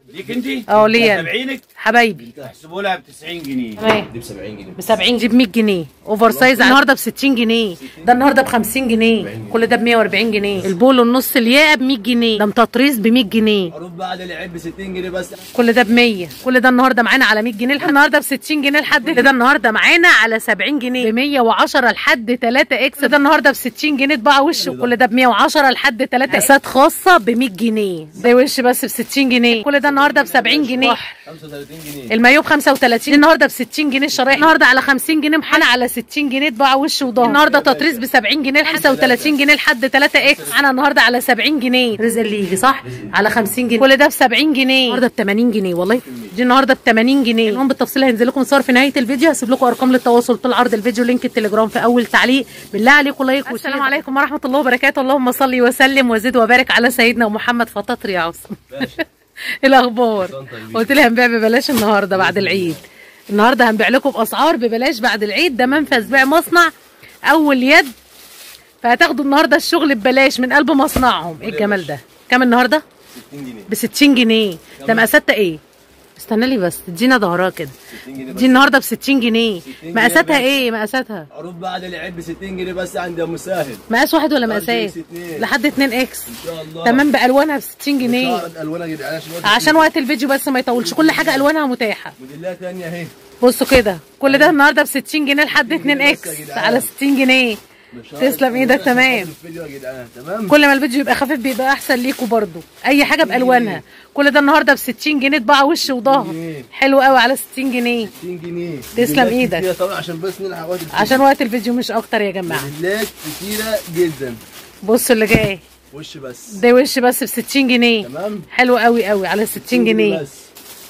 ليك انت؟ اه ليا أنا. تابعينك حبايبي احسبوا لها ب 90 جنيه تمام دي ب 70 جنيه ب 70 جنيه ب 100 جنيه اوفر سايز النهارده ب 60 جنيه ده النهارده ب 50 جنيه كل ده ب 140 جنيه البولو النص الياقه ب 100 جنيه ده مطاطريس ب 100 جنيه عروض بعد العيد ب 60 جنيه بس كل ده ب 100 كل ده النهارده معانا على 100 جنيه لحد النهارده ب 60 جنيه لحد كل ده النهارده معانا على 70 جنيه ب 110 لحد 3 اكس ده النهارده ب 60 جنيه طباعه وش وكل ده ب 110 لحد 3 اكسات خاصه ب 100 جنيه ده وش بس ب 60 جنيه كل ده النهارده ب 70 جنيه 35 جنيه المايو ب 35 النهارده ب 60 جنيه الشرايح النهارده على 50 جنيه محل على 60 جنيه طباعه وش وظهر النهارده تطريز ب 70 جنيه ل 35 جنيه لحد 3 اكس معانا النهارده على 70 جنيه رزق اللي يجي صح على 50 جنيه كل ده ب 70 جنيه النهارده ب 80 جنيه والله دي النهارده ب 80 جنيه المهم بالتفصيل هينزل لكم صور في نهايه الفيديو هسيب لكم ارقام للتواصل طول عرض الفيديو لينك التليجرام في اول تعليق بالله عليكم لايك والسلام عليكم ورحمه الله وبركاته اللهم صل وسلم وزد وبارك على سيدنا محمد فطاطر يا عاصم إيه الاخبار قلت لي هنبيع ببلاش النهارده بعد العيد النهارده هنبيع لكم باسعار ببلاش بعد العيد ده منفذ بيع مصنع اول يد فهتاخدوا النهارده الشغل ببلاش من قلب مصنعهم ايه الجمال ده كام النهارده 60 جنيه ب 60 جنيه ده مقاساتها ايه استنى لي بس ادينا ظهرها كده 60 جنيه بس دي النهارده ب 60 جنيه 60 جنيه مقاساتها بس. ايه مقاساتها عروض بعد العيد ب 60 جنيه بس عند ام ساهل مقاس واحد ولا أرجل مقاسات ستين. لحد 2 اكس ان شاء الله تمام بالوانها ب 60 جنيه شعرت الوانها يا جدعان عشان وقت عشان وقت الفيديو بس ما يطولش كل حاجه الوانها متاحه موديلات ثانيه اهي بصوا كده كل ده النهارده ب 60 جنيه لحد 2 اكس على 60 جنيه تسلم ايدك تمام الفيديو يا جدعان تمام كل ما الفيديو يبقى خفيف بيبقى احسن ليكوا برضو اي حاجه بالوانها كل ده النهارده ب 60 جنيه طباعه وش وظهر جنيه. حلو قوي على 60 جنيه 60 جنيه تسلم موديلات إيدك. كتيرة طبعا عشان بس نلحق وقت الفيديو. عشان وقت الفيديو مش اكتر يا جماعه موديلات كتيره جدا بصوا اللي جاي وش بس ده وش بس ب 60 جنيه تمام حلو قوي قوي على 60 جنيه بس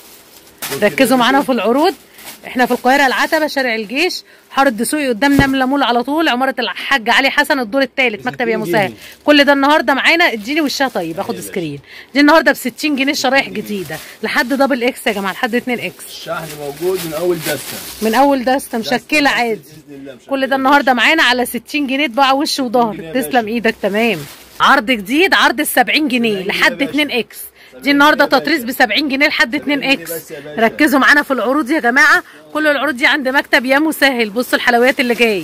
ركزوا معانا في العروض احنا في القاهره العتبه شارع الجيش حاره الدسوقي قدام نمله مول على طول عماره الحاج علي حسن الدور الثالث مكتب يا 60 مساعد جنيه. كل ده النهارده معانا اديني وشها طيب اخد سكرين دي النهارده ب 60 جنيه شرايح جديده لحد دبل اكس يا جماعه لحد 2 اكس الشحن موجود من اول دسته من اول دسته مشكله عادي باذن الله مش كل ده النهارده معانا على 60 جنيه طباعه وش وظهر جنيه يا تسلم ايدك تمام عرض جديد عرض ال 70 جنيه جنيه لحد يا باشا. 2 اكس دي النهارده جنيه يا تطريز ب 70 جنيه لحد 2 جنيه اكس بس يا باشا. ركزوا معانا في العروض يا جماعه كل العروض دي عند مكتب يا مسهل بصوا الحلويات اللي جاي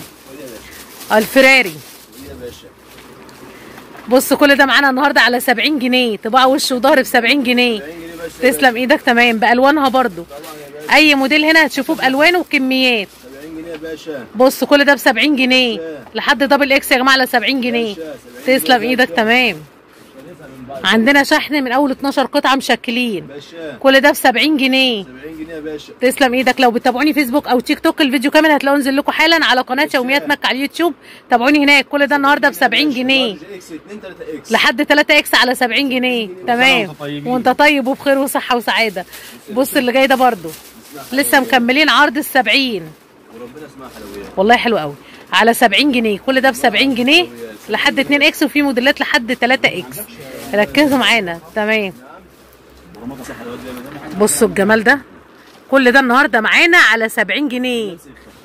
الفراري يا باشا بصوا كل ده معانا النهارده على 70 جنيه طباعه وش وظهر ب 70 جنيه 70 جنيه بس يا تسلم ايدك تمام بالوانها برضو طبعا يا باشا اي موديل هنا هتشوفوه بالوانه وكميات 70 جنيه يا باشا بص كل ده ب 70 جنيه لحد دبل اكس يا جماعه على 70 جنيه تسلم ايدك تمام شايفها من بعض عندنا شحن من اول 12 قطعه مشكلين باشا كل ده ب 70 جنيه 70 جنيه يا باشا تسلم ايدك لو بتابعوني فيسبوك او تيك توك الفيديو كامل هتلاقوه نزل لكم حالا على قناه يوميات مكه على اليوتيوب تابعوني هناك كل ده النهارده ب 70 جنيه اكس 2 3 اكس لحد 3 اكس على 70 جنيه تمام وانتم طيبين. وانت طيب وبخير وصحه وسعاده بص اللي جاي ده برضو لسه مكملين عرض ال 70 وربنا اسمها حلويات والله حلو قوي على 70 جنيه كل ده ب 70 جنيه لحد 2 اكس وفي موديلات لحد 3 اكس ركزوا معانا تمام بصوا الجمال ده كل ده النهارده معانا على 70 جنيه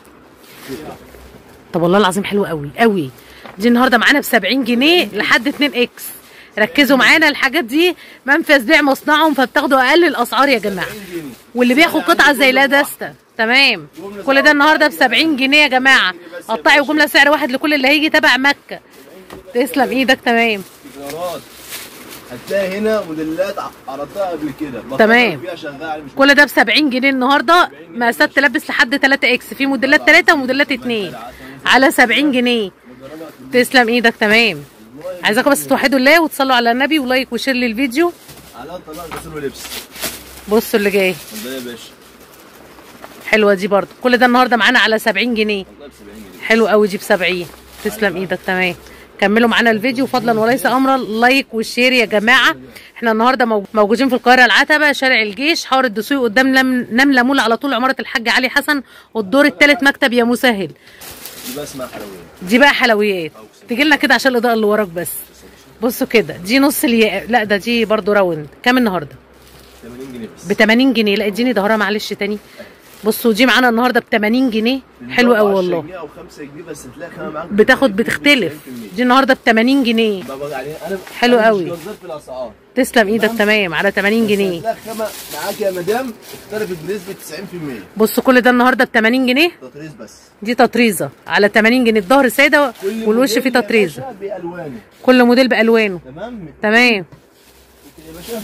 طب والله العظيم حلو قوي قوي دي النهارده معانا ب 70 جنيه لحد 2 اكس ركزوا معانا الحاجات دي منفذ بيع مصنعهم فبتاخدوا اقل الاسعار يا جماعه واللي بياخد قطعه زي لا دسته تمام كل ده النهارده ب 70 جنيه يا جماعه قطعي وجمله سعر واحد لكل اللي هيجي تبع مكه تسلم ايدك تمام اختيارات هتلاقي هنا موديلات ع- عرضتها قبل كده بطلع تمام. فيها شغال مش كل ده ب 70 جنيه النهارده مقاسات تلبس لحد 3 اكس في موديلات 3 وموديلات 2 على 70 جنيه تسلم ايدك تمام عايزاكم بس توحدوا الله وتصلوا على النبي ولايك وشير للفيديو على طبعا غسيل ولبس بصوا اللي جاي اتفضل يا باشا حلوه دي برضه كل ده النهارده معانا على 70 جنيه والله ب 70 جنيه حلو قوي دي ب 70 تسلم ايدك تمام كملوا معانا الفيديو فضلا وليس امرا لايك والشير يا جماعه احنا النهارده مو- موجودين في القاهره العتبه شارع الجيش حاره الدسوقي قدام نم- نمله مول على طول عماره الحاج علي حسن والدور الثالث مكتب يا مسهل دي بقى اسمها حلويات دي بقى حلويات تيجي لنا كده عشان الاضاءه اللي وراك بس بصوا كده دي نص الياقه لا ده دي برضو راوند كام النهارده 80 جنيه بس ب 80 جنيه لا اديني ظهرها معلش تاني بصوا دي معانا النهارده ب 80 جنيه حلو قوي والله جنيه او 5 جنيه بس تلاقي خامه معاك بتاخد بتختلف دي النهارده ب 80 جنيه بابا يعني انا حلو أنا قوي. مش جزار في الاسعار تسلم ايدك تمام على 80 بس جنيه هتلاقي خامه معاك يا مدام اختلفت بنسبه 90% بصوا كل ده النهارده ب 80 جنيه تطريز بس دي تطريزه على 80 جنيه الظهر ساده كل والوش موديل فيه يا تطريزه باشا بالوانه كل موديل بالوانه تمام تمام ممكن يا باشا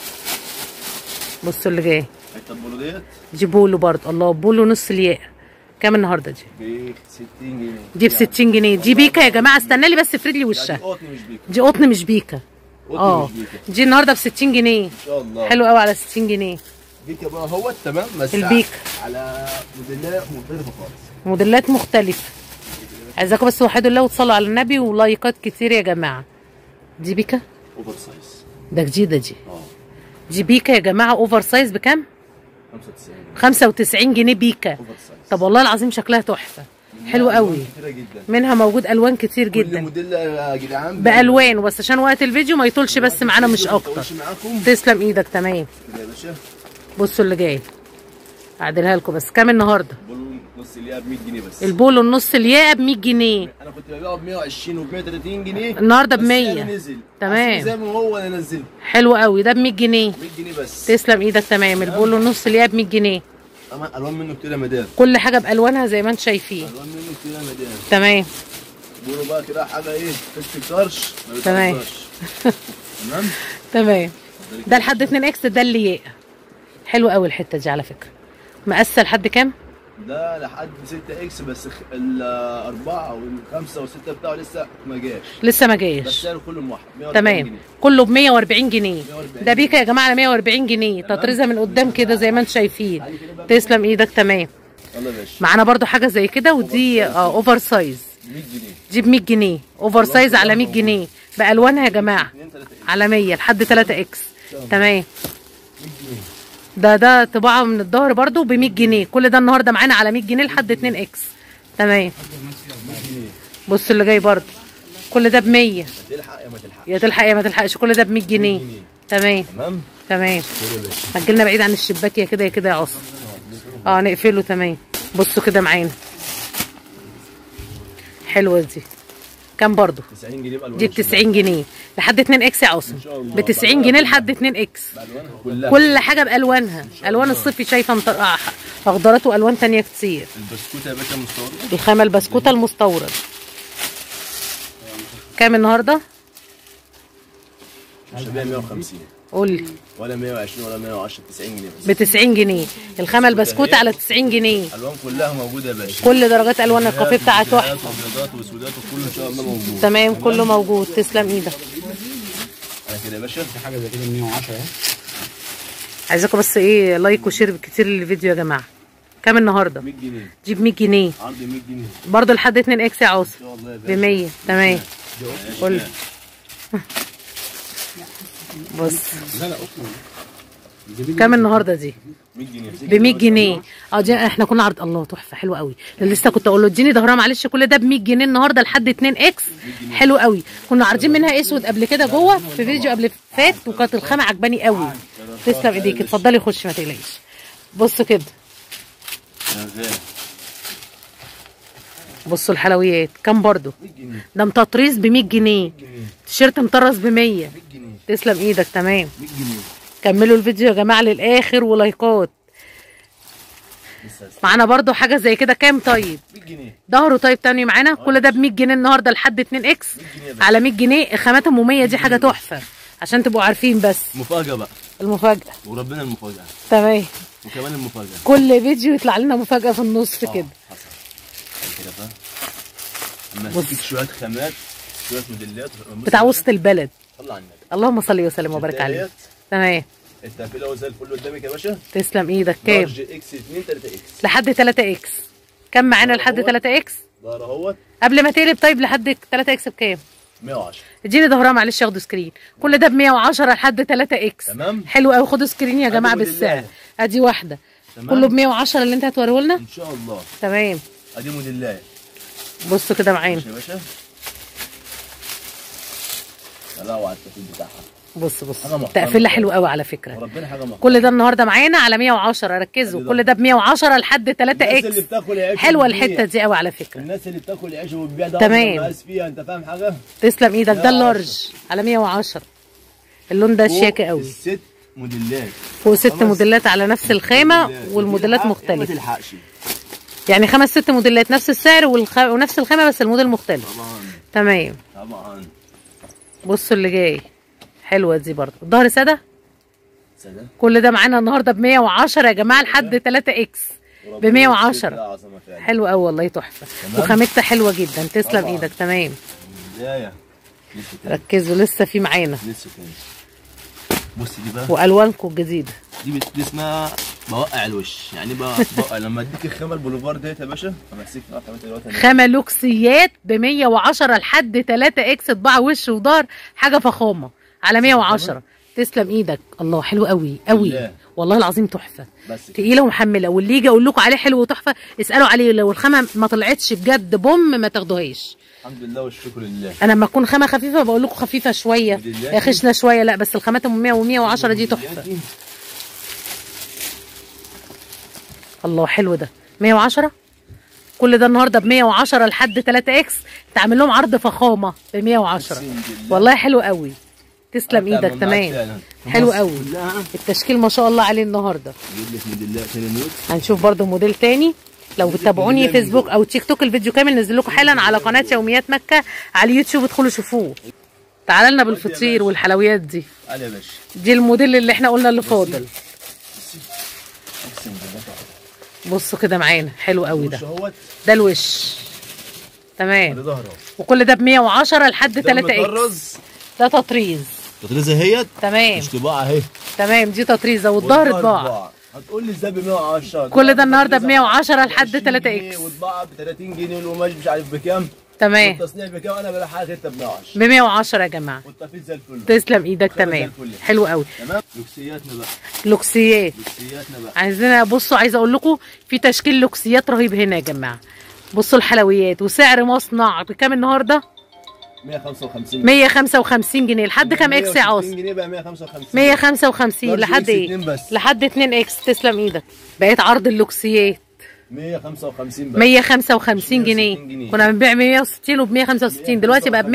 بصوا اللي جاي حته البولو ديت دي بولو برضه الله بولو نص الياقه كام النهارده دي ب 60 جنيه دي ب 60 جنيه دي بيكا يا جماعه استنى لي بس افرد لي لا، دي وشها قطن مش بيكا دي قطن مش بيكا قطن اه مش بيكا دي النهارده ب 60 جنيه ان شاء الله حلو قوي على 60 جنيه بيكا بقى هو تمام بس البيكا. على موديلات مختلفه خالص موديلات مختلفه عايزاكم بس وحدوا الله وتصلوا على النبي ولايكات كتير يا جماعه دي بيكا اوفر سايز ده جديده دي اه دي بيكا يا جماعه اوفر سايز بكام 95 95 جنيه بيكا اوفر سايز طب والله العظيم شكلها تحفه حلو قوي كتيره جدا منها موجود الوان كتير كل جدا موديل يا جدعان بالوان بس عشان وقت الفيديو ما يطولش بس معانا مش اكتر مطولش معاكم تسلم ايدك تمام كده يا باشا بصوا اللي جاي اعدلها لكم بس كام النهارده بولو نص اللي ب 100 جنيه بس البولو النص الياقه ب 100 جنيه انا كنت ببيعه ب 120 وب 130 جنيه النهارده ب بس 100 سعره نزل تمام. أصل زي ما هو انا نزلت حلو قوي ده ب 100 جنيه 100 جنيه بس تسلم ايدك تمام البولو النص الياقه ب 100 جنيه طبعا الوان منه كتير يا مدام كل حاجه بالوانها زي ما انتم شايفين الوان منه كتير يا مدام تمام بيقولوا بقى كده حاجه ايه فك الطرش ما تمام. بتهزرش. تمام تمام ده لحد 2 اكس ده اللي ياقه حلو قوي الحته دي على فكره مقاسه لحد كام ده لحد 6 اكس بس خ- الاربعه والخمسه والسته بتاعه لسه ما جاش لسه ما بس جاش سعره كله واحد 140 تمام جنيه. كله ب 140 جنيه 140 ده بيكا يا جماعه على 140 جنيه تطريزه من قدام كده زي ما انتم شايفين تسلم ايدك تمام يلا يا باشا معانا برضو حاجه زي كده ودي آه اوفر سايز 100 جنيه دي ب 100 جنيه اوفر سايز على 100 جنيه بالوانها يا جماعه 2 3 اكس على 100 لحد 3 اكس تمام 100 جنيه ده ده طباعه من الظهر برضو ب 100 جنيه كل ده النهارده معانا على 100 جنيه لحد 2 اكس تمام بص اللي جاي برضو كل ده ب 100 تلحق يا ما تلحق يا تلحق يا ما تلحقش كل ده ب 100 جنيه تمام تمام تمام خد يا باشا ما تجيلنا بعيد عن الشباك يا كده يا كده يا عصر اه نقفله تمام بصوا كده معانا حلوه دي كام برضو 90 جنيه بالوان دي ب 90 جنيه لحد 2 اكس يا عاصم شاء الله. ب 90 جنيه لحد 2 اكس بالوانها كلها كل حاجه بالوانها الوان الصيفي شايفه مط- آه، اخضرات والوان تانية كتير البسكوت يا باشا مستورد الخامه البسكوته المستورد كام النهارده مش هبيع 150 قول لي ولا 120 ولا 110 90 جنيه بس ب 90 جنيه الخامه البسكوته على 90 جنيه الالوان كلها موجوده يا باشا كل درجات الوان الكافيه بتاعها تحفه ابيضات وسودات وكله ان شاء الله موجود تمام كله موجود تسلم ايدك انا كده يا باشا في حاجه زي كده 110 اهي عايزاكم بس ايه لايك وشير كتير للفيديو يا جماعه كام النهارده 100 جنيه جيب 100 جنيه عرض 100 جنيه ان برضه لحد 2 اكس يا عاصم شاء الله يا ب باشا 100 تمام قول بص لا لا اصلا كام النهارده دي 100 جنيه ب 100 جنيه اه دي احنا كنا عرض الله تحفه حلو قوي أنا لسه كنت اقول له اديني ظهرها معلش كل ده ب 100 جنيه النهارده لحد 2 اكس حلو قوي كنا عارضين منها اسود قبل كده جوه في فيديو قبل فات وكانت الخامه عجباني قوي تسلم ايديك اتفضلي خش ما تقلقيش بصوا كده شغال بصوا الحلويات كام برضو 100 جنيه ده متطريز ب 100 جنيه جنيه تيشيرت مطرز ب 100 100 جنيه تسلم ايدك تمام 100 جنيه كملوا الفيديو يا جماعه للاخر ولايكات لسه هست- معانا برضو حاجه زي كده كام طيب 100 جنيه ظهره طيب تاني معانا كل ده ب 100 جنيه النهارده لحد 2 اكس 100 جنيه بس على 100 جنيه خامات اموميه دي حاجه تحفه عشان تبقوا عارفين بس مفاجاه بقى المفاجاه وربنا المفاجاه تمام وكمان المفاجاه كل فيديو يطلع لنا مفاجاه في النص كده حصل كده فاهم اما بص. تديك شويه خامات شويه موديلات بص بتاع يا وسط البلد باشا، طلع النبي اللهم صل وسلم وبارك عليه ديت تمام التقفيله اهو زي الفل قدامك يا باشا تسلم ايدك كام لارج اكس 2 3 اكس لحد 3 اكس كم معانا لحد 3 اكس ظهر اهوت قبل ما تقلب طيب لحد 3 اكس بكام 110 اديني ظهرها معلش ياخدوا سكرين كل ده ب 110 لحد 3 اكس تمام حلو قوي خدوا سكرين يا أدي جماعه موديل بالسعر الله. ادي واحده تمام. كله ب 110 اللي انت هتوريه لنا ان شاء الله تمام ادي موديلات بصوا كده معانا ماشي يا باشا طلعوا على التفيل بتاعها بص بص حاجة محترمة. تقفيله حلو قوي على فكره وربنا حاجه محترمه كل ده النهارده معانا على 110 ركزوا كل ده ب 110 لحد 3 الناس اللي اكس بتاكل عيش حلوه وبتبيع. الحته دي قوي على فكره الناس اللي بتاكل عيش وبتبيع ده تمام. مقاس فيها انت فاهم حاجه تسلم ايدك ده لا، اللارج على 110 اللون ده شياكه فوق قوي الست موديلات فوق ست خمس موديلات على نفس الخامه موديلات. والموديلات تلحق، ما مختلفه تلحقش يعني خمس ست موديلات نفس السعر والخ... ونفس الخامه بس الموديل مختلف طبعا تمام طبعا بصوا اللي جاي حلوه دي برضه الظهر ساده سلام كل ده معانا النهارده ب 110 يا جماعه لحد 3 اكس ب 110 عظمه فعلا حلو قوي والله تحفه تمام. وخامتها حلوه جدا تسلم طبعا. ايدك تمام بدايه لسه تاني ركزوا لسه في معانا لسه تاني بص دي بقى والوانكم الجديده دي, بت- دي اسمها بوقع الوش يعني بقى بوقع لما اديك الخامه البوليفار ديت يا باشا همسك بقى خامتها دلوقتي أنا. خامه لوكسيات ب 110 لحد 3 اكس طباعه وش وظهر حاجه فخامه على 110 تسلم ايدك الله حلو قوي قوي بالله. والله العظيم تحفه بس كده. تقيله ومحمله واللي يجي اقول لكم عليه حلو وتحفه اسالوا عليه لو الخامه ما طلعتش بجد بوم ما تاخدوهاش الحمد لله والشكر لله انا لما اكون خامه خفيفه بقول لكم خفيفه شويه موديلاتي. خشنه شويه لا بس الخامات ام 100 و110 دي تحفه موديلاتي. الله حلو ده 110 كل ده النهارده ب 110 لحد 3 اكس تعمل لهم عرض فخامه ب 110 أقسم بالله. والله حلو قوي تسلم أنت ايدك ممنوعات تمام فعلا. حلو مصر قوي كلها التشكيل ما شاء الله عليه النهارده اجيب لك موديلات هنا نيوت هنشوف برضو موديل تاني لو بتابعوني فيسبوك او تيك توك الفيديو كامل نزل لكم حالا على قناه يوميات مكه على اليوتيوب ادخلوا شوفوه تعال لنا بالفطير والحلويات دي تعالى يا باشا دي الموديل اللي احنا قلنا اللي فاضل اقسم بالله تحفة. بصوا كده معانا حلو قوي وش ده اهوت ده الوش تمام لظهره وكل ده ب 110 لحد 3 اكس مطرز ده تطريز تطريزه اهيت تمام مش طباعه اهي تمام دي تطريزه والظهر طباعه هتقول لي ازاي ب 110 كل ده النهارده ب 110 لحد 3 اكس وطباعه ب 30 جنيه والقماش مش عارف بكام تمام والتصنيع بكام انا بلحقك انت ب 110 ب 110 يا جماعه والتفيز زي الفل تسلم ايدك خير زي تمام الفل. حلو قوي تمام لوكسياتنا بقى لوكسيات لوكسياتنا بقى عايزين بصوا عايزه اقول لكم في تشكيل لوكسيات رهيب هنا يا جماعه بصوا الحلويات وسعر مصنع بكام النهارده 155 155 جنيه لحد كام اكس يا 160 عاصم جنيه بقى 155 155 درجة لحد إكس ايه اتنين بس. لحد 2 اكس تسلم ايدك بقيت عرض اللوكسيات 155 بقى 155 جنيه 160 جنيه. كنا بنبيع 160 وب 165 دلوقتي بقى ب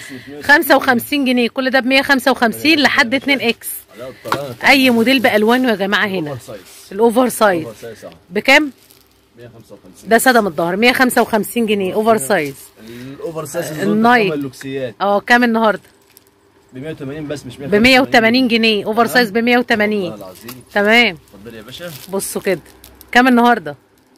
155 جنيه كل ده ب 155 لحد 2 اكس على الطريقة. اي موديل بالوانه يا جماعه هنا أوفر سايز الاوفر سايز أوفر سايز صح بكام 155 ده ساده من الظهر 155 جنيه اوفر سايز الاوفر سايز الزون النايت. بتاع اللوكسيات اه كام النهارده ب 180 بس مش ب 180 جنيه اوفر سايز ب والله 180 العظيم تمام اتفضل يا باشا بصوا كده كام النهارده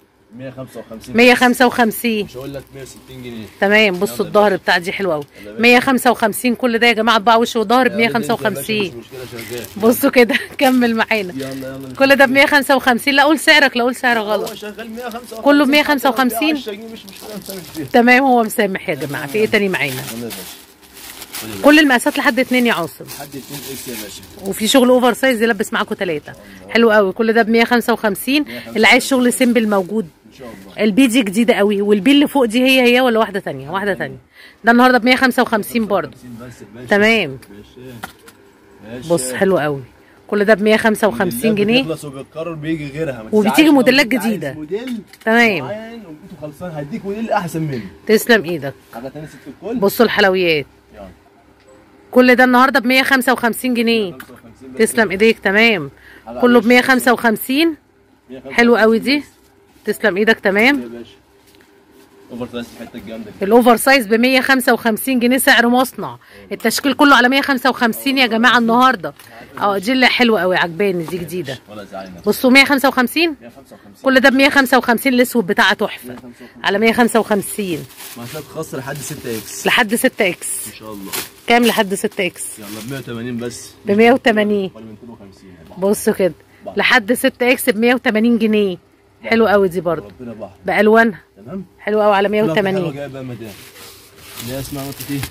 155 155 مش هقول لك 160 جنيه تمام بصوا الظهر بتاع دي حلو قوي 155 كل ده يا جماعه طباع وش وظهر ب يا ولد انت يا باشا 155 مش مشكله شغال بصوا كده كمل معانا يلا يلا كل ده ب 155 لا قول سعرك لا قول سعر غلط هو شغال 155 كله ب 155 10 جنيه مش مشكله مسامح فيها تمام هو مسامح يا جماعه في ايه تاني معانا يلا يا باشا خد يا باشا. كل المقاسات لحد 2 يا عاصم لحد 2 اكس يا باشا وفي شغل اوفر سايز يلبس معاكم ثلاثه حلو قوي كل ده ب 155 اللي عايز شغل سيمبل موجود ان شاء الله البي دي جديده قوي والبي اللي فوق دي هي هي ولا واحده تانية واحده تانية ده النهارده ب 155 برضه 50 بس يا باشا تمام باشا باشا بص حلو قوي كل ده ب 155 جنيه بتخلص وبتقرر بيجي غيرها ما وبتيجي تزعلش لو موديلات انت عايز جديده. موديل تمام معين وانتوا خلصان هديك موديل احسن منه تسلم ايدك حاجه تانية ست الكل بصوا الحلويات يلا كل ده النهارده ب 155 جنيه 55 بس تسلم ايديك تمام كله ب 155 حلو قوي دي تسلم ايدك تمام يا باشا اوفر سايز الحته الجامده دي. الاوفر سايز ب 155 جنيه سعر مصنع التشكيل كله على 155 يا جماعه النهارده اه دي اللي حلوه قوي عجباني دي جديده ولا زعلنا بصوا 155 155 كل ده ب 155 الاسود بتاعه تحفه على 155 مقاسات خاصه لحد 6 اكس لحد 6 اكس ان شاء الله كام لحد 6 اكس يلا ب 180 بس ب 180 ولا 250 بصوا كده لحد 6 اكس ب 180 جنيه حلو قوي دي برضه ربنا بحر بالوانها تمام حلو قوي على حلوة 180 جايه بقى مدام اللي هي اسمها نقطه ايه؟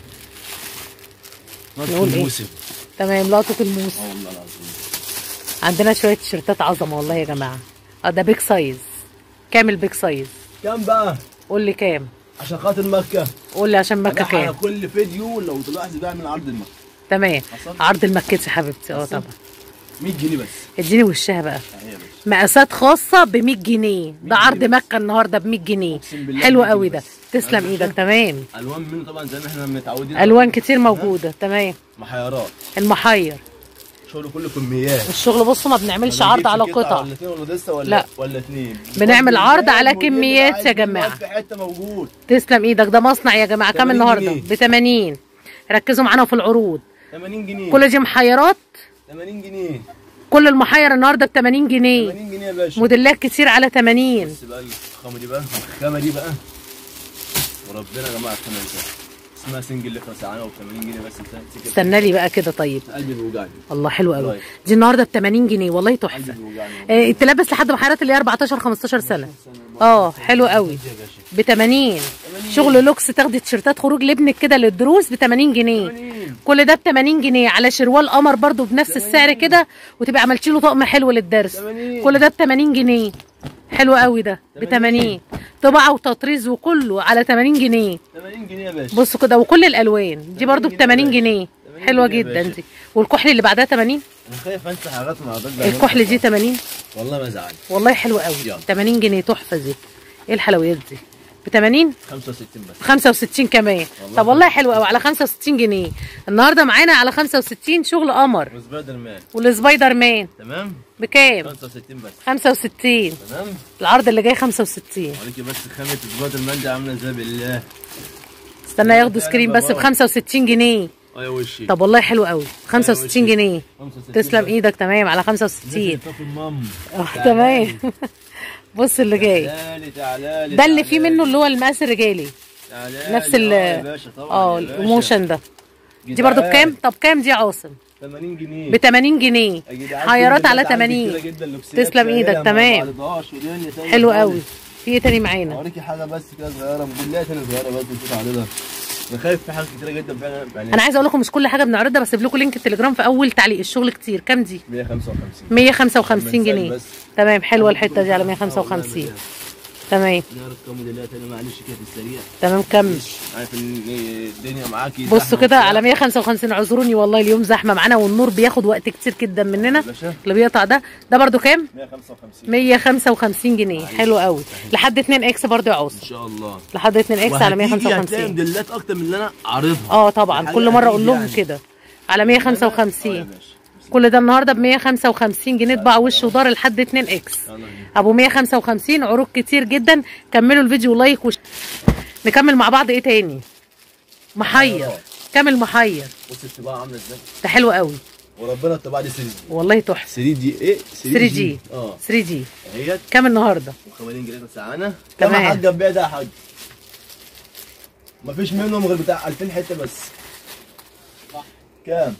نقطه نقول إيه؟ الموسم تمام لقطه الموس اه والله العظيم عندنا شويه تيشيرتات عظمه والله يا جماعه اه ده بيج سايز كام البيج سايز كام بقى؟ قول لي كام عشان خاطر مكه قول لي عشان مكه أنا على كام كل فيديو لو تلاحظ بعمل عرض المكه تمام حصل؟ عرض المكتش يا حبيبتي اه حصل؟ طبعا 100 جنيه بس اديني وشها بقى اهي يا باشا مقاسات خاصة ب 100 جنيه ده 100 عرض جنيه مكة النهارده ب 100 جنيه أقسم بالله حلو 100 قوي جنيه ده بس. تسلم عارف ايدك إيه؟ تمام الوان منه طبعا زي ما احنا متعودين الوان كتير موجودة تمام محيرات المحير شغل كله كميات الشغل بصوا ما بنعملش ما عرض بنجيبش على قطعة قطع ولا اتنين ولا دسة ولا لا. ولا اتنين بنعمل عرض على واللي كميات عايز يا يجيب جماعة. في حته موجود تسلم ايدك ده مصنع يا جماعة كام 80 النهارده جنيه. ب 80 ركزوا معانا في العروض 80 جنيه كل دي محيرات 80 جنيه كل المحير النهارده ب 80 جنيه 80 جنيه يا باشا موديلات كتير على 80 بس بقى الخامه دي بقى الخامه دي بقى وربنا يا جماعه الخامه دي اسمها سنجل لفه ساعه ب 80 جنيه بس انت تمسك استنى لي بقى كده طيب قلبي بيوجعني الله حلو قوي والله. دي النهارده ب 80 جنيه والله قلبي تحفه بيوجعني آه، تلبس لحد محيرات اللي هي 14 15 سنه اه حلو قوي يا باشا ب 80 شغل لوكس تاخدي تيشيرتات خروج لابنك كده للدروس ب 80 جنيه 80 كل ده ب 80 جنيه على شروال قمر برضو بنفس السعر كده وتبقى عملتي له طقم حلو للدرس 80. كل ده ب 80 جنيه حلو قوي ده ب 80 80. طباعه وتطريز وكله على 80 جنيه 80 جنيه يا باشا بصوا كده وكل الالوان دي برضو ب 80 جنيه 80 حلوه جنيه يا جدا باشا. دي والكحل اللي بعدها 80 انا خايف انسى حاجات مع ضد الكحل دي 80 والله ما زعل والله حلوه قوي يلا. 80 جنيه تحفه دي ايه الحلويات دي ب 80 65 بس 65 كمان والله طب والله حلو قوي على 65 جنيه النهارده معانا على 65 شغل قمر وسبايدر مان والسبايدر مان تمام بكام 65 بس 65 تمام العرض اللي جاي 65 وليكي بس خامة سبايدر مان دي عاملة ازاي بالله استنى ياخدوا سكرين بس ب 65 جنيه اه يا وشي طب والله حلو قوي 65 جنيه 65 تسلم بس. ايدك تمام على 65 طفل مام اه تمام بص اللي جاي تعالي تعالي ده اللي فيه منه اللي هو المقاس الرجالي تعالي نفس ال يا باشا طبعا اه يا باشا. الايموشن ده دي جدعان، برضو بكام طب كام دي يا عاصم 80 جنيه ب 80 جنيه يا جدعان حيرات في على بنات عندي 80 كتيرة جدا لوكسيات تسلم شوية ايدك ما تمام بعرضهاش ودنيا تانية حلو خالص. قوي في ايه تاني معانا اوريكي حاجة بس كده صغيرة بالله تاني صغيرة بس نشوف عليها انا خايف في حاجات كتيرة جدا فعلا يعني انا عايزه اقول لكم مش كل حاجه بنعرضها بسيب لكم لينك التليجرام في اول تعليق الشغل كتير كام دي 155 155 من سعر جنيه بس. تمام حلوه الحته دي على 155 تمام نعرض كام موديلات تاني معلش كده في السريع تمام كمل عارف ان الدنيا معاكي بصوا زحمة كده وبتاع. على 155 اعذروني والله اليوم زحمه معانا والنور بياخد وقت كتير جدا مننا باشا اللي بيقطع ده ده برضو كام 155 155 جنيه حلو قوي لحد 2 اكس برضو يا عوص ان شاء الله لحد 2 اكس على وهتيجي هتلاقي 155 موديلات اكتر من اللي انا عارضها اه طبعا الحاجة كل مره اقول هتيجي لهم يعني. كده على اه يا 155 باشا. كل ده النهارده ب 155 جنيه طباعه وش ودار لحد 2 اكس يلا بينا. ابو 155 عروض كتير جدا كملوا الفيديو لايك وش... نكمل مع بعض ايه تاني محير كامل محير بص الطباعه عامله ازاي ده حلو قوي وربنا الطباعه دي 3 دي والله تحفه 3 دي ايه 3 جي اه 3 جي اهيت كام النهارده وكمان جنيه ساعانا تمام. كام حاجه بيع ده يا حاج مفيش منهم غير بتاع 2000 حته بس كام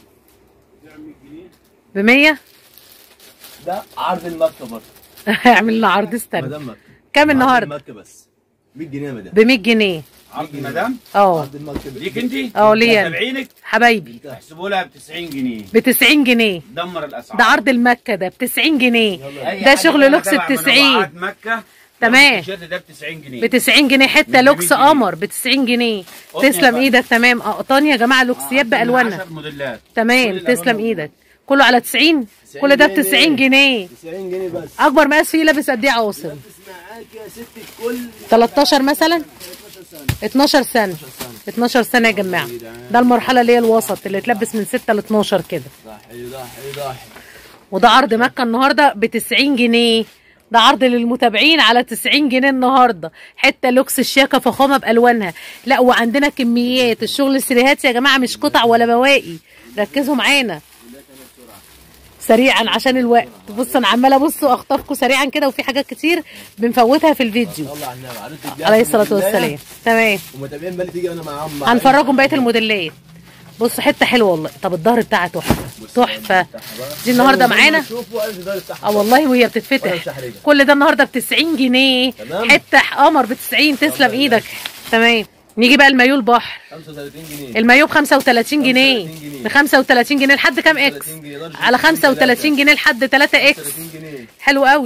ب 100 ده عرض المكه برضه اعمل لنا عرض استنى مدام مكه كام عرض النهارده المكه بس 100 جنيه يا مدام ب 100 جنيه عرض المدام اه عرض المكه بس. ليك انت اه ليا. تابعينك حبايبي احسبوا لها ب 90 جنيه ب 90 جنيه دمر الاسعار ده عرض المكه ده ب 90 جنيه أي ده حد شغل يقول لوكس تبع ب 90 منوعات مكه تمام. التيشيرت ده ب 90 جنيه ب 90 جنيه حته من لوكس 100 جنيه. قمر ب 90 جنيه قطن يا تسلم فندم. ايدك تمام اقطان يا جماعه لوكسيات بالوانها 10 موديلات تمام كل الألوان تسلم موجودة. ايدك كله على 90 كل ده ب 90 جنيه 90 جنيه بس اكبر مقاس فيه لابس قد ايه يا عاصم بس معاك يا ست الكل 13 مثلا 13 12 سنه سنه 12 سنه يا جماعه ده المرحله اللي هي الوسط اللي تلبس من 6 ل 12 كده ضحي ضحي ضحي وده عرض مكه النهارده ب 90 جنيه ده عرض للمتابعين على 90 جنيه النهارده حته لوكس الشياكه فخامه بالوانها لا وعندنا كميات الشغل السريهات يا جماعه مش قطع ولا بواقي ركزوا معانا سريعا عشان الوقت بص انا عماله ابص واخطفكم سريعا كده وفي حاجات كتير بنفوتها في الفيديو صلى على النبي عرفت الجهاز عليه الصلاه بالله. والسلام تمام ومتابعين بالي تيجي انا معاهم هنفرجكم بقيه الموديلات بص حته حلوه والله طب الظهر بتاعها تحفه تحفه دي النهارده معانا شوفوا قلب ده اه والله وهي ولا بتتفتح مش هحرجها. كل ده النهارده ب 90 جنيه تمام. حته قمر ب 90 تسلم ايدك تمام نيجي بقى المايو البحر 35 جنيه المايو ب 35 جنيه 35 جنيه. ب 35 جنيه لحد كام اكس 35 جنيه. درجة على 35 جنيه لحد 3 اكس 30 جنيه حلو قوي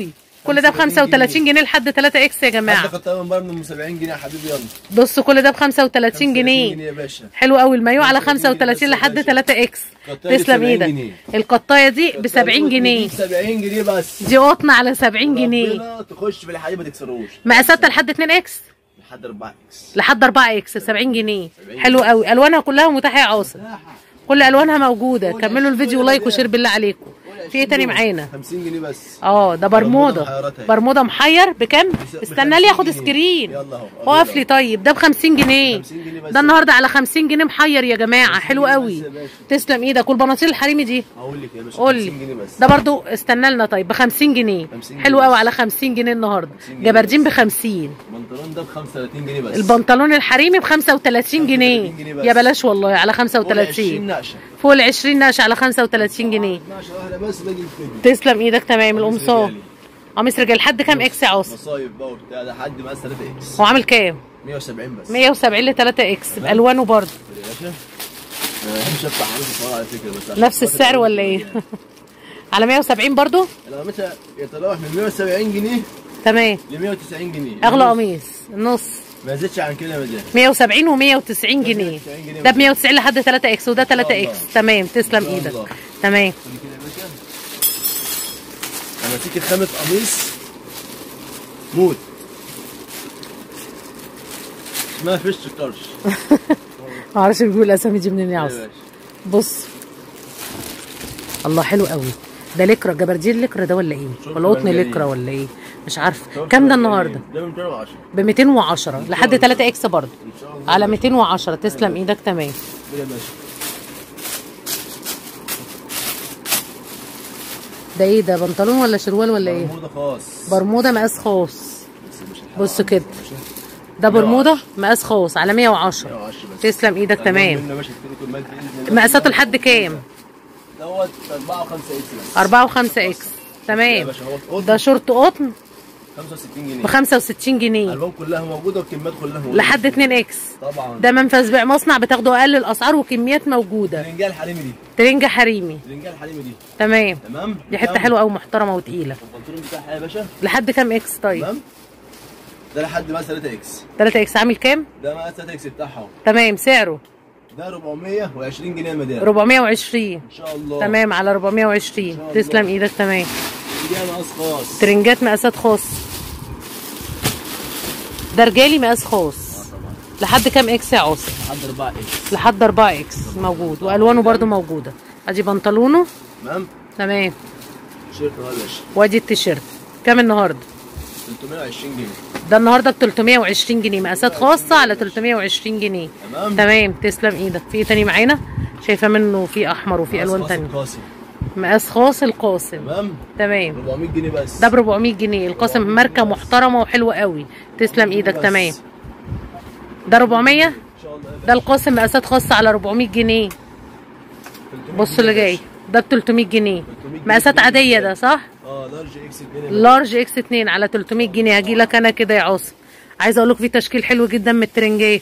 كل ده ب 35 جنيه لحد 3 اكس يا حد جماعه قطعه من برضه 70 جنيه يا حبيبي يلا بصوا كل ده ب 35 35 جنيه يا باشا حلو قوي المايو على 35 35 لحد بس 3 اكس قطاية ب تسلم 70 ايدك جنيه. القطايه دي ب 70 جنيه 70 جنيه بس دي قطن على 70 جنيه ربنا تخش في الحديد ما تكسروش مقاساتها لحد 2 اكس لحد 4 اكس لحد 4 اكس ب 70 جنيه حلو قوي الوانها كلها متاحه يا عاصم كل الوانها موجوده كملوا الفيديو لايك وشير بالله عليكم في ايه تاني معانا 50 جنيه بس اه ده برمودا برمودا محيرات اهي. برمودا محير بكام ب استنى لي 50 اخد جنيه. سكرين يلا اهو. اقف لي طيب ده ب 50 جنيه 50 جنيه بس. ده النهارده على 50 جنيه محير يا جماعه حلو جنيه قوي بس يا باشا. تسلم ايدك والبناطيل الحريمي دي هقول لك يا باشا قول 50 جنيه لي بس ده برضو استنى لنا طيب ب 50 جنيه 50 جنيه حلو بس. قوي على 50 جنيه النهارده 50 جنيه جبردين ب بس. 50 البنطلون ده ب 35 جنيه بس البنطلون الحريمي ب 35 جنيه 35 جنيه بس. يا بلاش والله على فوق 20 35 نقشه فوق ال 20 نقش على 35 جنيه 12 واحده بس باجي الفيديو تسلم ايدك تمام القمصان قميص رجال لحد كام اكس يا عاصم مصايب بقى وبتاع ده حد مقاس 3 اكس هو عامل كام 170 بس 170 ل 3 اكس بالوانه برضه يا باشا انا ما بحبش افتح عروض الصور على فكره بس عشان نفس خاطر السعر ولا ايه على 170 برضه انا مثلا يتراوح من 170 جنيه تمام ل 190 جنيه اغلى قميص النص ما زادش عن كده يا مدام 170 و190 جنيه ده ب 190 لحد 3 اكس وده 3 الله. اكس تمام تسلم الله. ايدك تمام خلي كده يا باشا انا ماسك خامة قميص موت اسمها فيش كرش معرفش بيقول الاسامي دي منين يا يا عاصم باشا. بص الله حلو قوي ده لكرة جبردين لكرة ده ولا ايه شوف ولا قطن بنجانين. لكرة ولا ايه مش عارفه شوف كام ده بنجانين. النهارده ده ب 210 ب 210 لحد 3 اكس برضه ان شاء الله على 210 تسلم ايدك تمام يا باشا ده ايه ده بنطلون ولا شروال ولا ايه برمودا خاص برمودا مقاس خاص بس مش الحلقة بص كده يا باشا. ده برمودا مقاس خاص على 110 110 بس تسلم ايدك ألوان تمام منه يا باشا كتير كل ما تقل من- مقاساته لحد كام دوت 4 و5 اكس بس 4 و5 اكس يا تمام باشا هو ده شورت قطن 65 جنيه ب 65 جنيه الالوان كلها موجوده والكميات كلها موجوده لحد 2 اكس طبعا ده منفذ بيع مصنع بتاخدوا اقل الاسعار وكميات موجوده الرنجال الحريمي دي ترنجة حريمي الرنجال الحريمي دي تمام تمام دي حته حلوه قوي محترمه وتقيله البنطلون بتاعها يا باشا لحد كام اكس طيب تمام ده لحد مقاس 3 اكس 3 اكس عامل كام ده مقاس 3 اكس بتاعها اهو تمام سعره ده 420 جنيه يا مدام 420 ان شاء الله تمام على 420 تسلم ايدك تمام دي مقاس خاص ترنجات مقاسات خاص ده رجالي مقاس خاص طبعا لحد كام اكس يا عاصم لحد 4 اكس لحد 4 اكس موجود والوانه برضو موجوده ادي بنطلونه تمام تمام شيرت اهو يا باشا وادي التيشيرت كام النهارده 320 جنيه ده النهارده ب 320 جنيه مقاسات خاصه على 320 جنيه تمام تمام تسلم ايدك في ايه تاني معانا شايفه منه في احمر وفي مقاس الوان خاص تانية القاسم. مقاس خاص القاسم تمام تمام 400 جنيه بس ده ب 400 جنيه القاسم ماركه محترمه وحلوه قوي تسلم ايدك بس. تمام ده 400 ان شاء الله يا ده القاسم مقاسات خاصه على 400 جنيه باشا. بص اللي جاي ده ب 300 جنيه 300 مقاسات جنيه. عاديه ده صح اه لارج اكس 2 لارج اكس 2 على 300 جنيه هجي لك انا كده يا عاصم عايزه اقول لك في تشكيل حلو جدا من الترنجيه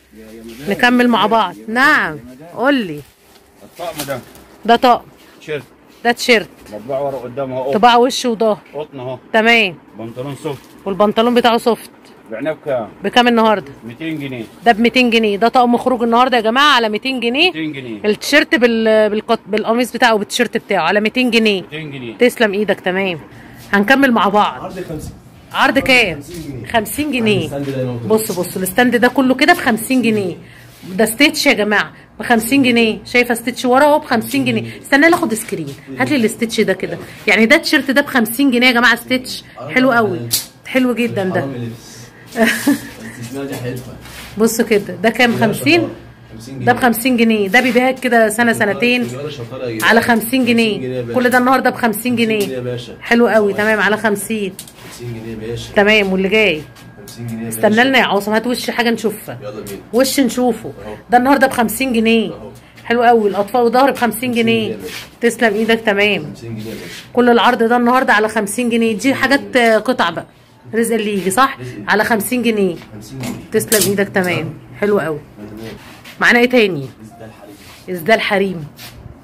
نكمل مع بعض نعم قول لي الطقم ده ده طقم تيشيرت ده تيشيرت مطبوع ورا قدام اهو طباع وش وظهر قطن اهو تمام بنطلون سوفت والبنطلون بتاعه سوفت بعناه بكام؟ بكام النهارده 200 جنيه ده ب 200 جنيه ده طقم خروج النهارده يا جماعه على 200 جنيه 200 جنيه التيشيرت بال... بالقط... بالقميص بتاعه بالتيشيرت بتاعه على 200 جنيه 200 جنيه تسلم ايدك تمام هنكمل مع بعض عرض 50 عرض كام 50 جنيه 50 جنيه الستاند ده موجود. بص بص الستاند ده كله كده ب 50 جنيه ده ستيتش يا جماعه ب 50 جنيه شايفه ستيتش ورا اهو ب 50 جنيه استنى لي اخد سكرين هات لي الستيتش ده كده يعني ده التيشيرت ده ب 50 جنيه يا جماعه ستيتش حلو قوي حلو جدا ده حرام اللبس الاستثناء دي حلوه بص كده ده كام 50 50 جنيه ده ب 50 جنيه ده بيبيعك كده سنه سنتين سيجارة شطارة يا جدعان. على 50 50 جنيه يا باشا. كل ده النهارده ب 50 50 جنيه يا جنيه باشا حلو قوي تمام على 50 50 جنيه يا باشا تمام واللي جاي 50 جنيه يا باشا استنى لنا يا عاصم هات وش حاجه نشوفها يلا بينا وش نشوفه أهو. ده النهارده ب 50 جنيه أهو. حلو قوي الاطفال وظهر ب 50 جنيه جنيه يا باشا. تسلم ايدك تمام 50 جنيه يا باشا كل العرض ده النهارده على 50 جنيه دي حاجات آه، قطع بقى رزق اللي يجي صح على 50 جنيه 50 جنيه تسلم ايدك تمام حلو قوي تمام. معانا ايه تاني ده الحريم ازدال حريم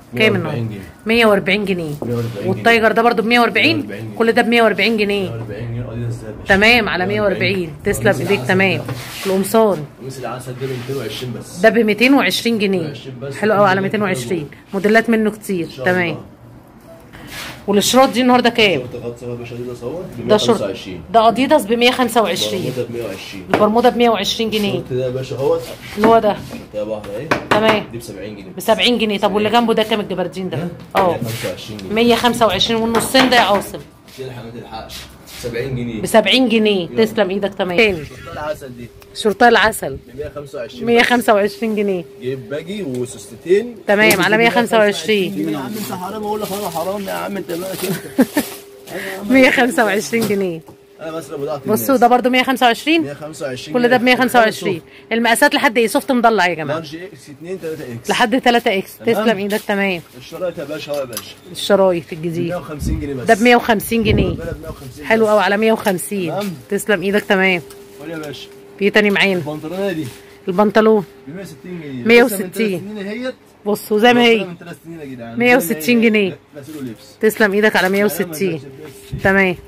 كام 140 النهارده جنيه. 140 جنيه 140 جنيه. والتايجر ده برضو ب 140 140 جنيه. كل ده ب 140 جنيه 140 جنيه اديداس ده يا باشا. تمام على 140 تسلم قميص ايديك العسل تمام ده. القمصان قميص العسل ده ب 220 بس ده ب 220 جنيه 220 بس. حلو قوي على موديلات 220 موديلات منه كتير إن شاء تمام الله. والشراط دي النهارده كام شورت غطس يا باشا اديداس اهو ب ده شورت 125 ده اديداس ب 125 برمودا ب 120 البرمودا ب 120 جنيه الشورت ده يا باشا اهوت اللي هو ده ده بحر اهي تمام دي ب 70 جنيه ب 70 جنيه طب واللي جنبه ده كام الجبردين ده اه 125 جنيه 125 والنصين ده يا عاصم تلحق ما تلحقش 70 جنيه ب 70 جنيه تسلم ايدك تمام تاني شورت العسل دي شرطة العسل ب 125 125 جنيه جيب باجي وسوستتين تمام، على 125. يا عم انت حرام اقول لك انا حرام يا عم انت مالك انت 125 جنيه انا بسرق بضاعه بصوا ده برضو 125 125 كل ده ب 125 المقاسات لحد ايه سوفت مضلع يا جماعه لارج اكس 2 3 اكس لحد 3 اكس تمام. تسلم ايدك تمام الشرايط يا باشا اهو يا باشا الشرايط الجديد 150 جنيه بس ده ب 150 جنيه ده ب 150 حلو بس. قوي على 150 تمام. تسلم ايدك تمام قول يا باشا في إيه تاني معانا البنطلونيه دي البنطلون ب 160 جنيه 160. لسه من ثلاث سنين اهيت بصوا زي ما هي من ثلاث سنين يا جدعان 160 زي ما هي. جنيه. غسيل ولبس تسلم ايدك على 160 تمام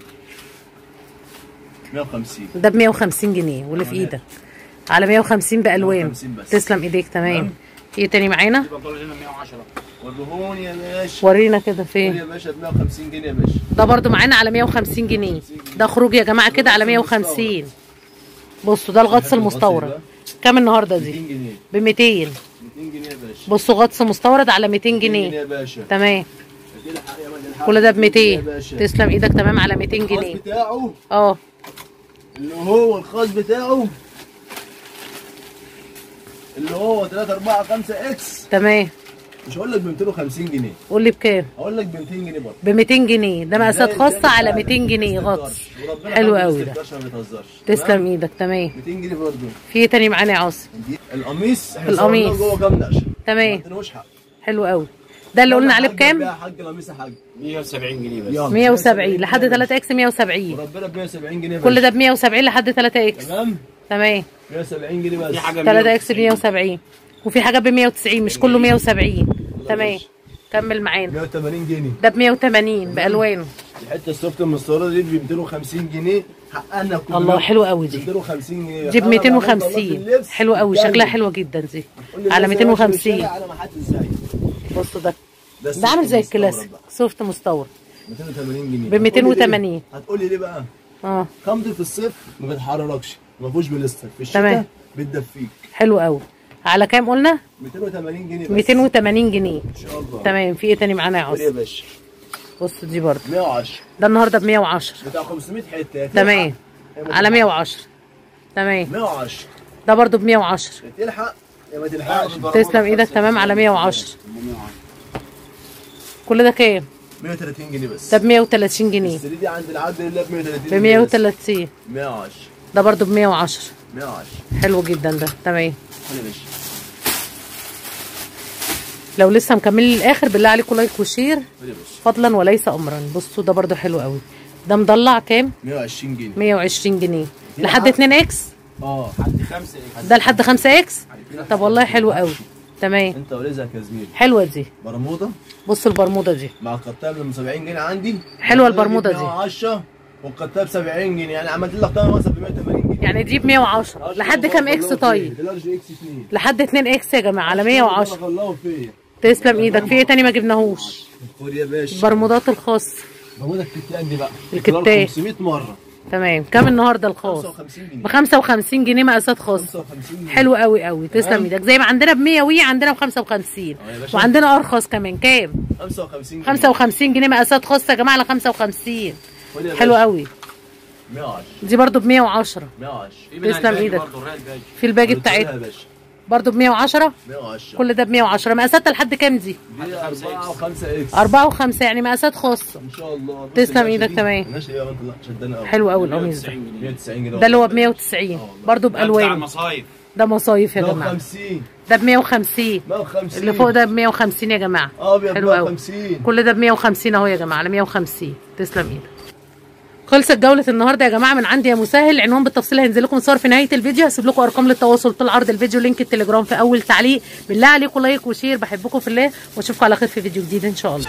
150 ده ب 150 جنيه واللي في ايدك على 150 بالوان 150 بس. تسلم ايديك تمام في إيه تاني معانا بنطلون هنا 110 والرهون يا باشا ورينا كده قول فين يا باشا ب 150 جنيه يا باشا ده برضو معانا على 150 جنيه ده خروج يا جماعه كده على 150 بصوا ده الغطس المستورد كام النهارده 200 دي جنيه ب 200 200 جنيه يا باشا بصوا غطس مستورد على 200 200 جنيه يا باشا تمام تلحق يا مان الحق. كل ده ب 200 يا باشا. تسلم ايدك تمام على 200 الخاص جنيه بتاعه اه اللي هو الخاص بتاعه اللي هو 3 4 5 اكس تمام مش هقول لك ب 250 جنيه قول لي بكام هقول لك ب 200 جنيه برضه ب 200 جنيه ده مقاسات زي- خاصه زي على بتاع 200 جنيه ما غطس بيستهترش. وربنا حلو ما قوي ده بيستهترش، ما بيتهزرش تسلم ايدك تمام 200 جنيه برضه في إيه تاني معانا يا عاصم دي القميص احنا القميص. صورناه جوه كام نقشه تمام. ما عندناش حق حلو قوي ده اللي قلنا عليه بكام يا حاج القميص يا حاج 170 جنيه بس يلا. 170 لحد 3 اكس 170 وربنا ب 170 جنيه كل بس. ده ب 170 لحد 3 اكس تمام تمام 170 جنيه بس في حاجه 3 اكس ب 170 وفي حاجه ب 190 مش كله 170 تمام كمل معانا 180 جنيه ده ب 180 بالوانه الحته السوفت المستورده دي ب 250 جنيه حقنا كلنا الله حلو قوي دي 250 جنيه دي ب أنا بعمل طلبات 250 اللبس حلو قوي جامد. شكلها حلوه جدا دي قول لي على الناس اللي ماشية 250 بالشارع على محل ازاي بصوا ده ده ده عامل زي السوفت المستورد الكلاسيك بقى. سوفت مستورد 280 جنيه ب 280. هتقول لي ليه بقى اه خامته في الصيف ما بتحرركش ما فيهوش بليستر في الشتاء تمام. بتدفيك حلو قوي على كام قلنا 280 جنيه بس 280 جنيه ان شاء الله تمام في ايه تاني معانا يا قول يا عاصم باشا بصوا دي برضه 110 ده النهارده ب 110 بتاع 500 حته تمام على 110 تمام 110 ده برضه ب 110 تلحق يا ما تلحقش تسلم ايدك تمام على 110 كل ده كام 130 جنيه بس ده ب 130 جنيه السري دي عند العبد لله ب 130 ب 130 110 ده برضه ب 110 110 حلو جدا ده تمام خد يا باشا لو لسه مكملين للاخر بالله عليكم لايك وشير خد يا باشا فضلا وليس امرا بصوا ده برضه حلو قوي ده مضلع كام 120 جنيه 120 جنيه لحد عقد. 2 اكس اه حد خمسه ده لحد 5 اكس طب والله حلو قوي تمام انت ورزقك يا زميلي حلوه دي برموده بصوا البرموده دي مع القطاب ب 70 جنيه عندي حلوة البرموده دي. 110 والقطاب 70 جنيه يعني عملت لك طبعا مثلا ب 180 جنيه يعني دي ب 110 لحد كام اكس طيب لارج اكس 2 لحد 2 اكس يا جماعه على 110 الله فيا تسلم ايدك في ايه تاني ما جبناهوش خد يا باشا البرمودات الخاص برموده الكتان دي بقى الكتان. دولار 500 مره تمام كام النهارده الخاص 55 جنيه ب 55 جنيه مقاسات خاصه 55 جنيه حلو قوي قوي تسلم تمام. ايدك زي ما عندنا ب 100 وي عندنا ب 55 يا باشا. وعندنا ارخص كمان كام 55 جنيه 55 جنيه مقاسات خاصه يا جماعه على 55 خد يا حلو باشا. قوي 110 دي برضو ب 110 110 تسلم ايدك. برضه الريال باجي في الباقي قلت لها بتاعتها يا باشا برضو ب 110 110 كل ده ب 110 مقاساتها لحد كام دي دي 4 و5 اكس 4 و5 يعني مقاسات خاصه ان شاء الله بص تسلم النقشة ايدك دي- تمام. النقشة دي يا بنت الله شدانه قوي حلو قوي القميص ده 190 جنيه ده اللي هو ب 190 برضو بتاع بالوان المصايف ده مصايف يا جماعه 150 ده ب 150 150 اللي فوق ده ب 150 يا جماعه ابيض حلو قوي 150 كل ده ب 150 اهو يا جماعه على 150 تسلم ايدك خلصت جولة النهارده يا جماعة من عندي يا مسهل العنوان بالتفصيل هينزل لكم صور في نهاية الفيديو هسيب لكم ارقام للتواصل طول عرض الفيديو لينك التليجرام في اول تعليق بالله عليكم لايك وشير بحبكم في الله واشوفكم على خير في فيديو جديد ان شاء الله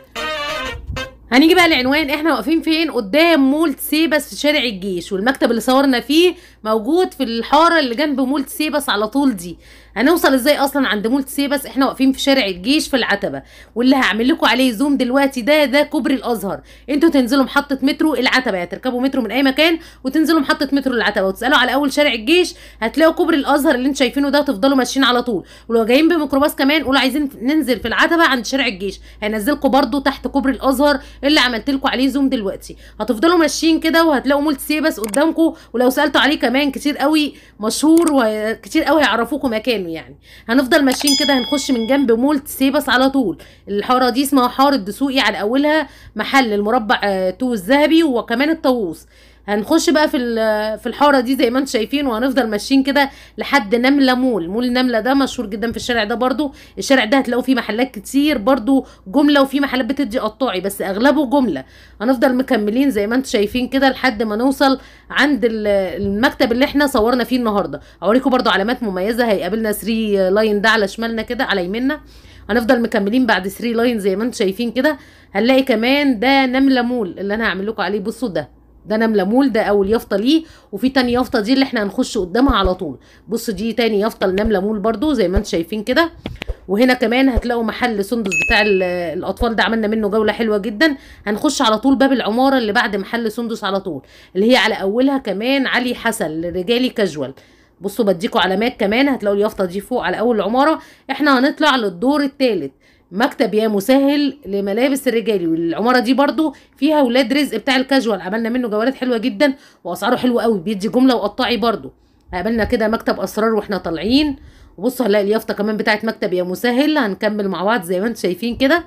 هنيجي بقى العنوان احنا واقفين فين قدام مول سيبس في شارع الجيش والمكتب اللي صورنا فيه موجود في الحاره اللي جنب مول سيبس على طول دي هنوصل ازاي اصلا عند مول سيبس احنا واقفين في شارع الجيش في العتبه واللي هعمل لكم عليه زوم دلوقتي ده ده كوبري الازهر انتوا تنزلوا محطه مترو العتبه يعني تركبوا مترو من اي مكان وتنزلوا محطه مترو العتبه وتسالوا على اول شارع الجيش هتلاقوا كوبري الازهر اللي انتوا شايفينه ده تفضلوا ماشيين على طول ولو جايين بميكروباص كمان قولوا عايزين ننزل في العتبه عند شارع الجيش هينزلكم برده تحت كوبري الازهر اللي عملت لكم عليه زوم دلوقتي هتفضلوا ماشيين كده وهتلاقوا مول سيبس قدامكم ولو سالتوا عليه كمان كتير قوي مشهور وكتير قوي هيعرفوكم مكانه يعني هنفضل ماشيين كده هنخش من جنب مول سيبس على طول الحاره دي اسمها حاره دسوقي على اولها محل المربع آه، تو الذهبي وكمان الطاووس هنخش بقى في ال- في الحاره دي زي ما انتم شايفين وهنفضل ماشيين كده لحد نمله مول مول نمله ده مشهور جدا في الشارع ده برضو الشارع ده هتلاقوا فيه محلات كتير برضو جمله وفي محلات بتدي قطاعي بس اغلبه جمله هنفضل مكملين زي ما انتم شايفين كده لحد ما نوصل عند ال- المكتب اللي احنا صورنا فيه النهارده اوريكم برضو علامات مميزه هيقابلنا 3 لاين ده على شمالنا كده على يميننا هنفضل مكملين بعد 3 لاين زي ما انتم شايفين كده هنلاقي كمان ده نمله مول اللي انا هعمل لكم عليه بصوا ده ده نمله مول ده اول يافطه ليه وفي تاني يافطه دي اللي احنا هنخش قدامها على طول بص دي تاني يافطه لنمله مول برضو زي ما انتم شايفين كده وهنا كمان هتلاقوا محل سندس بتاع ال- الاطفال ده عملنا منه جوله حلوه جدا هنخش على طول باب العماره اللي بعد محل سندس على طول اللي هي على اولها كمان علي حسن رجالي كاجوال بصوا بديكوا علامات كمان هتلاقوا اليافطه دي فوق على اول العماره احنا هنطلع للدور الثالث مكتب يا مسهل لملابس الرجالي والعماره دي برضو فيها ولاد رزق بتاع الكاجوال عملنا منه جولات حلوه جدا واسعاره حلوه قوي بيدي جمله وقطاعي برضو قابلنا كده مكتب اسرار واحنا طالعين وبصوا هنلاقي اليافطه كمان بتاعت مكتب يا مسهل هنكمل مع بعض زي ما انتم شايفين كده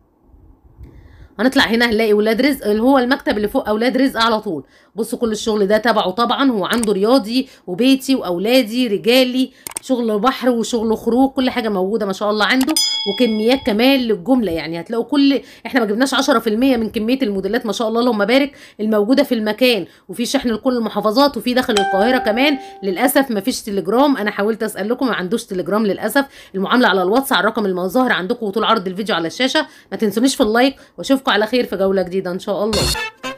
هنطلع هنا هنلاقي ولاد رزق اللي هو المكتب اللي فوق اولاد رزق على طول بصوا كل الشغل ده تبعه طبعا هو عنده رياضي وبيتي واولادي رجالي شغل بحر وشغل خروج كل حاجه موجوده ما شاء الله عنده وكميات كمان للجمله يعني هتلاقوا كل احنا ما جبناش 10% من كميه الموديلات ما شاء الله اللهم بارك الموجوده في المكان وفي شحن لكل المحافظات وفي داخل القاهره كمان للاسف ما فيش تليجرام انا حاولت اسال لكم ما عندوش تليجرام للاسف المعامله على الواتس على الرقم المظاهر عندكم طول عرض الفيديو على الشاشه ما تنسونيش في اللايك واشوفكم على خير في جوله جديده ان شاء الله